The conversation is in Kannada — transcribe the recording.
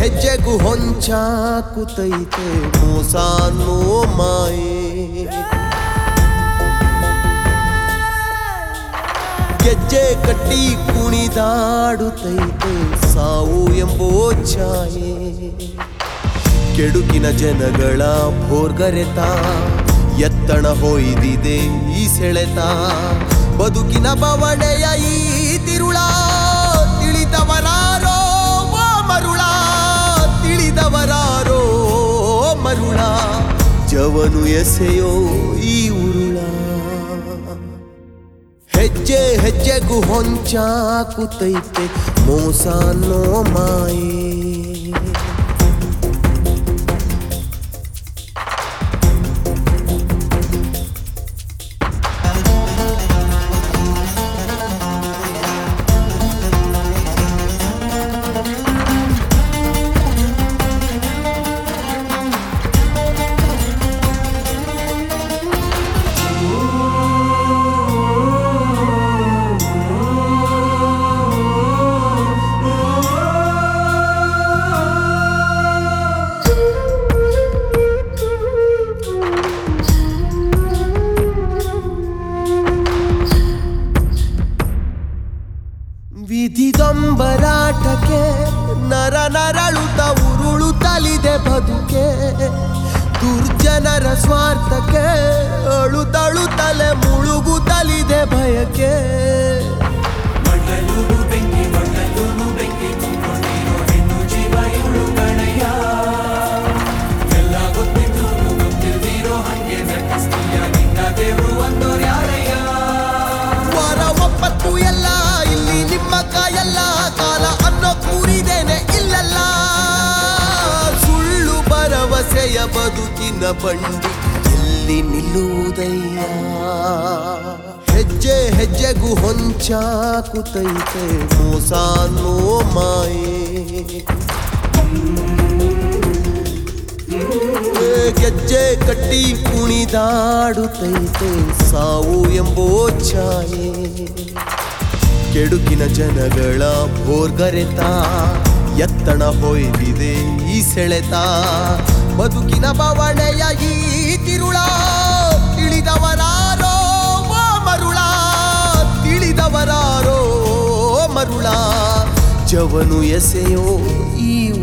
ಹೆಜ್ಜೆಗೂ ಹೊಂಚಾಕುತೈತೆ ಮೋಸ ಅನ್ನೋ ಮಾಯೆ ಗೆಜ್ಜೆ ಕಟ್ಟಿ ಕುಣಿದಾಡುತ್ತೈತೆ ಸಾವು ಎಂಬೋ ಛಾಯೆ ಕೆಡುಕಿನ ಜನಗಳ ಭೋರ್ಗರೆತ ಎತ್ತಣ ಹೊಯ್ದಿದೆ ಈ ಸೆಳೆತ ಬದುಕಿನ ಬವಣೆಯ ಈ ತಿರುಳ ತಿಳಿದವರಾರೋ ಓ ಮರುಳ ತಿಳಿದವರಾರೋ ಮರುಳ ಜವನು ಎಸೆಯೋ ಈ ಉರುಳ ಹೆಜ್ಜೆ ಹೆಜ್ಜೆಗೂ ಹೊಂಚಾಕುತೈತೆ ಮೋಸ ಅನ್ನೋ ಮಾಯೆ ವಿಧಿದೊಂಬರಾಟಕ್ಕೆ ನರ ನರಳುತ್ತ ಉರುಳುತ್ತಲಿದೆ ಬದುಕೆ ದುರ್ಜನರ ಸ್ವಾರ್ಥಕ್ಕೆ ಅಳುತ್ತಳು ತಲೆ ಮುಳುಗುತ್ತಲಿದೆ ಭಯಕ್ಕೆ ಮಂಡಲೂರು ಬೆಂಕಿ ಮಂಡಲೂರು ಬೆಂಕಿ ತುಂಬಿಕೊಂಡಿರೋ ಹೆಣ್ಣು ಜೀವ ಇವಳು ಕಣಯ್ಯ ಎಲ್ಲ ಗೊತ್ತಿದ್ದು ಗೊತ್ತಿಲ್ದಿರೋ ಹಂಗೆ ನಟಿಸ್ತೀಯ ನಿನ್ನ ದೇವ್ರು ಒಂದೋರ್ ಯಾರಯ್ಯ ವಾರ ಒಪ್ಪತ್ತು ಎಲ್ಲ ಇಲ್ಲಿ ನಿಮ್ಮ ಕಾಯಲ್ಲ ಕಾಲ ಅನ್ನೋ ಕೂರಿದೇನೆ ಇಲ್ಲಲ್ಲ ಸುಳ್ಳು ಭರವಸೆಯ ಬದುಕಿನ ಬಂಡಿ ಎಲ್ಲಿ ನಿಲ್ಲುವುದಯ್ಯ ಹೆಜ್ಜೆ ಹೆಜ್ಜೆಗೂ ಹೊಂಚಾಕುತೈತೆ ಮೋಸ ಅನ್ನೋ ಮಾಯೆ ಗೆಜ್ಜೆ ಕಟ್ಟಿ ಕುಣಿದಾಡುತ್ತೈತೆ ಸಾವು ಎಂಬೋ ಛಾಯೆ ಕೆಡುಕಿನ ಜನಗಳ ಭೋರ್ಗರೆತ ಎತ್ತಣ ಹೊಯ್ದಿದೆ ಈ ಸೆಳೆತ ಬದುಕಿನ ಬವಣೆಯ ಈ ತಿರುಳ ತಿಳಿದವರಾರೋ ಓ ಮರುಳ ತಿಳಿದವರಾರೋ ಮರುಳ ಜವನು ಎಸೆಯೋ ಈ